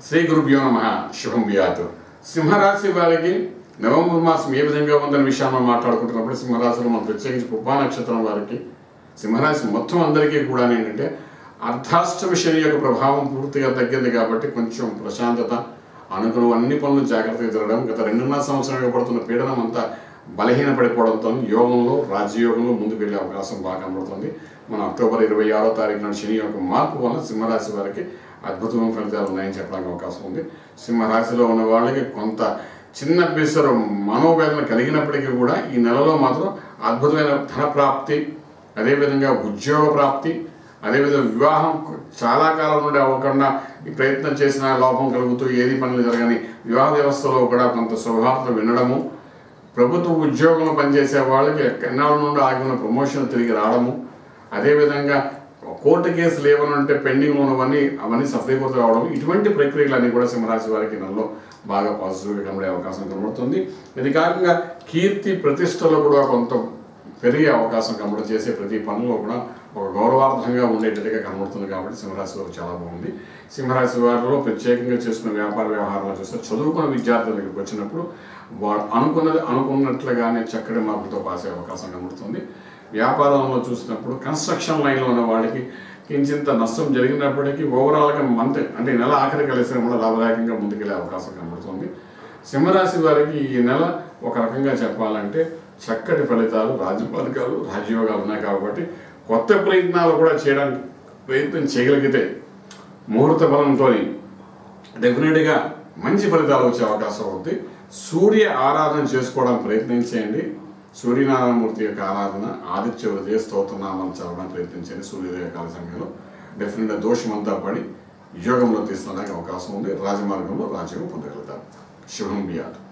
శ్రీ గురుభ్యో నమ శుభం వ్యాతు సింహరాశి వారికి నవంబర్ మాసం ఏ విధంగా ఉందనే విషయాన్ని మనం మాట్లాడుకుంటున్నప్పుడు సింహరాశిలో మనం ప్రత్యేకించి పుబ్బా నక్షత్రం వారికి సింహరాశి మొత్తం అందరికీ కూడా ఏంటంటే అర్ధాష్టమి శని యొక్క ప్రభావం పూర్తిగా తగ్గింది కాబట్టి కొంచెం ప్రశాంతత అనుకున్న అన్ని పనులు జాగ్రత్తగా జరగడం గత రెండున్నర సంవత్సరాలుగా పడుతున్న పీడనం అంతా బలహీన పడిపోవడంతో యోగంలో రాజయోగంలో ముందుకు వెళ్ళే అవకాశం బాగా కనబడుతుంది మన అక్టోబర్ ఇరవై ఆరో తారీఖు నాడు శని యొక్క మార్పు వలన సింహరాశి వారికి అద్భుతమైన ఫలితాలు ఉన్నాయని చెప్పడానికి అవకాశం ఉంది సింహరాశిలో ఉన్న వాళ్ళకి కొంత చిన్న పిసరు మనోవేదన కలిగినప్పటికీ కూడా ఈ నెలలో మాత్రం అద్భుతమైన ధన ప్రాప్తి అదేవిధంగా ఉద్యోగ ప్రాప్తి అదేవిధంగా వివాహం చాలా కాలం నుండి అవ్వకుండా ఈ ప్రయత్నం చేసిన లోపం కలుగుతూ ఏది పనులు జరగని వివాహ వ్యవస్థలో కూడా కొంత శుభవార్తలు వినడము ప్రభుత్వ ఉద్యోగంలో పనిచేసే వాళ్ళకి ఎన్నాళ్ళ నుండి ఆగి ఉన్న ప్రమోషన్ తిరిగి రావడము అదేవిధంగా కోర్టు కేసులు ఏమైనా ఉంటే పెండింగ్ ఉన్నవన్నీ అవన్నీ సఫలీకృతం అవడం ఇటువంటి ప్రక్రియలన్నీ కూడా సింహరాశి వారికి నెలలో బాగా పాజిటివ్గా కనబడే అవకాశం కనబడుతుంది ఇది కాకుండా కీర్తి ప్రతిష్టలో కూడా కొంత పెరిగే అవకాశం కనబడ చేసే ప్రతి పనిలో కూడా ఒక గౌరవార్థంగా ఉండేటట్టుగా కనబడుతుంది కాబట్టి సింహరాశి వారు చాలా బాగుంది సింహరాశి వారిలో ప్రత్యేకంగా చేస్తున్న వ్యాపార వ్యవహారాలు చూస్తే చదువుకున్న విద్యార్థుల దగ్గరికి వచ్చినప్పుడు వాడు అనుకున్నది అనుకున్నట్లుగానే చక్కటి మార్పులతో పాసే అవకాశం కనబడుతుంది వ్యాపారంలో చూసినప్పుడు కన్స్ట్రక్షన్ లైన్లో ఉన్న వాళ్ళకి కించింత నష్టం జరిగినప్పటికీ ఓవరాల్గా మంత్ అంటే ఈ నెల ఆఖరి కలిసిన కూడా లాభదాయకంగా ముందుకెళ్ళే అవకాశం కనబడుతుంది సింహరాశి వారికి ఈ నెల ఒక రకంగా చెప్పాలంటే చక్కటి ఫలితాలు రాజపథకాలు రాజయోగాలు ఉన్నాయి కాబట్టి కొత్త ప్రయత్నాలు కూడా చేయడానికి ప్రయత్నం చేయగలిగితే ముహూర్త బలంతో డెఫినెట్గా మంచి ఫలితాలు వచ్చే అవకాశం ఉంది సూర్య ఆరాధన చేసుకోవడానికి ప్రయత్నించేయండి సూర్యనారాయణమూర్తి యొక్క ఆరాధన ఆదిత్య హృదయ స్తోత్రనామాలు చదవడానికి ప్రయత్నించండి సూర్యోదయ కాల సమయంలో డెఫినెట్గా దోషమంతా పడి యోగంలో తీసుకునే అవకాశం ఉంది రాజమార్గంలో రాజ్యం పొందగలుగుతారు శుభం బియాదు